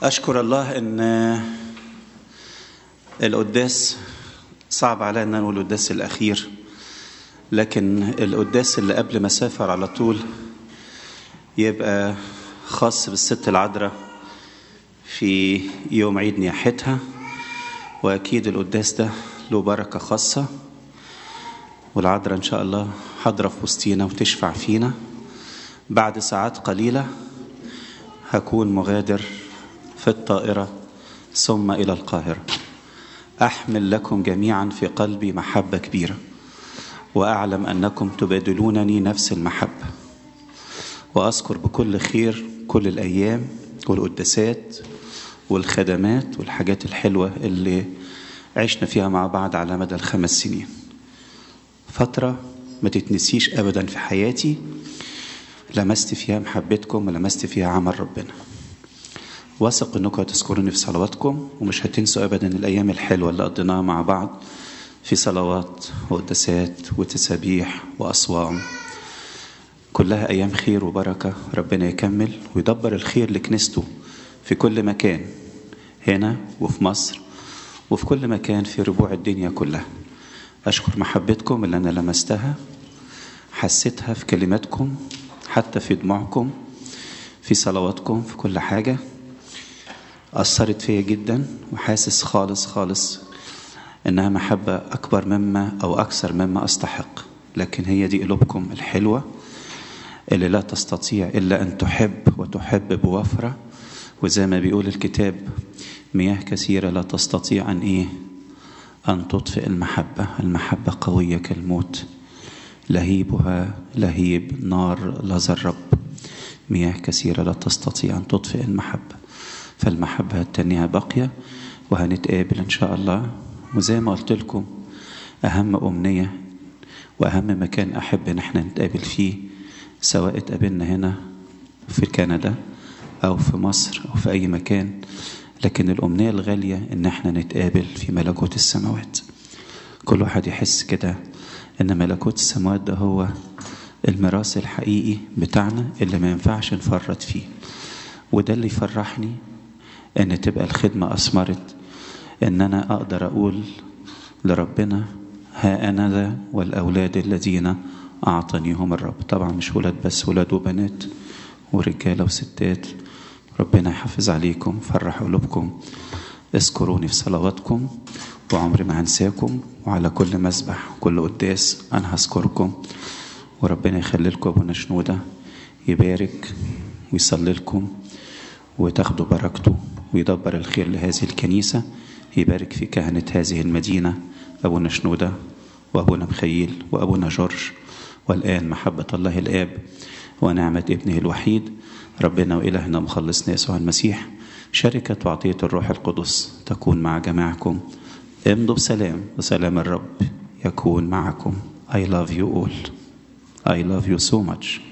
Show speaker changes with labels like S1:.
S1: أشكر الله إن القداس صعب عليا إن أنا أقول القداس الأخير لكن القداس اللي قبل ما أسافر على طول يبقى خاص بالست العذراء في يوم عيد نياحتها وأكيد القداس ده له بركة خاصة والعذراء إن شاء الله حاضرة في وسطينا وتشفع فينا بعد ساعات قليلة هكون مغادر في الطائرة ثم إلى القاهرة أحمل لكم جميعا في قلبي محبة كبيرة وأعلم أنكم تبادلونني نفس المحبة وأذكر بكل خير كل الأيام والقداسات والخدمات والحاجات الحلوة اللي عشنا فيها مع بعض على مدى الخمس سنين فترة ما تتنسيش أبدا في حياتي لمست فيها محبتكم ولمست فيها عمل ربنا واثق انكم هتذكروني في صلواتكم ومش هتنسوا ابدا الايام الحلوه اللي قضيناها مع بعض في صلوات وقداسات وتسابيح واصوام كلها ايام خير وبركه ربنا يكمل ويدبر الخير لكنيسته في كل مكان هنا وفي مصر وفي كل مكان في ربوع الدنيا كلها اشكر محبتكم اللي انا لمستها حسيتها في كلماتكم حتى في دموعكم في صلواتكم في كل حاجه أثرت فيا جدا وحاسس خالص خالص إنها محبة أكبر مما أو أكثر مما أستحق لكن هي دي قلوبكم الحلوة اللي لا تستطيع إلا أن تحب وتحب بوفرة وزي ما بيقول الكتاب مياه كثيرة لا تستطيع أن إيه أن تطفئ المحبة المحبة قوية كالموت لهيبها لهيب نار لظى الرب مياه كثيرة لا تستطيع أن تطفئ المحبة فالمحبة التانية باقية وهنتقابل إن شاء الله وزي ما قلت لكم أهم أمنية وأهم مكان أحب إن احنا نتقابل فيه سواء اتقابلنا هنا في كندا أو في مصر أو في أي مكان لكن الأمنية الغالية إن احنا نتقابل في ملكوت السماوات كل واحد يحس كده إن ملكوت السماوات ده هو الميراث الحقيقي بتاعنا اللي ما ينفعش نفرط فيه وده اللي يفرحني ان تبقى الخدمة أثمرت ان انا اقدر اقول لربنا ها انا ذا والاولاد الذين اعطانيهم الرب طبعا مش ولاد بس ولاد وبنات ورجالة وستات ربنا يحافظ عليكم فرح قلوبكم اذكروني في صلواتكم وعمري ما هنساكم وعلى كل مسبح وكل قداس انا هذكركم وربنا يخلي لكم ابونا شنوده يبارك ويصلي لكم وتاخدوا بركته ويدبر الخير لهذه الكنيسة يبارك في كهنة هذه المدينة أبونا شنودة وأبونا مخيل وأبونا جورج والآن محبة الله الآب ونعمة ابنه الوحيد ربنا وإلهنا مخلصنا يسوع المسيح شركة وعطية الروح القدس تكون مع جماعكم امضوا بسلام وسلام الرب يكون معكم I love you all I love you so much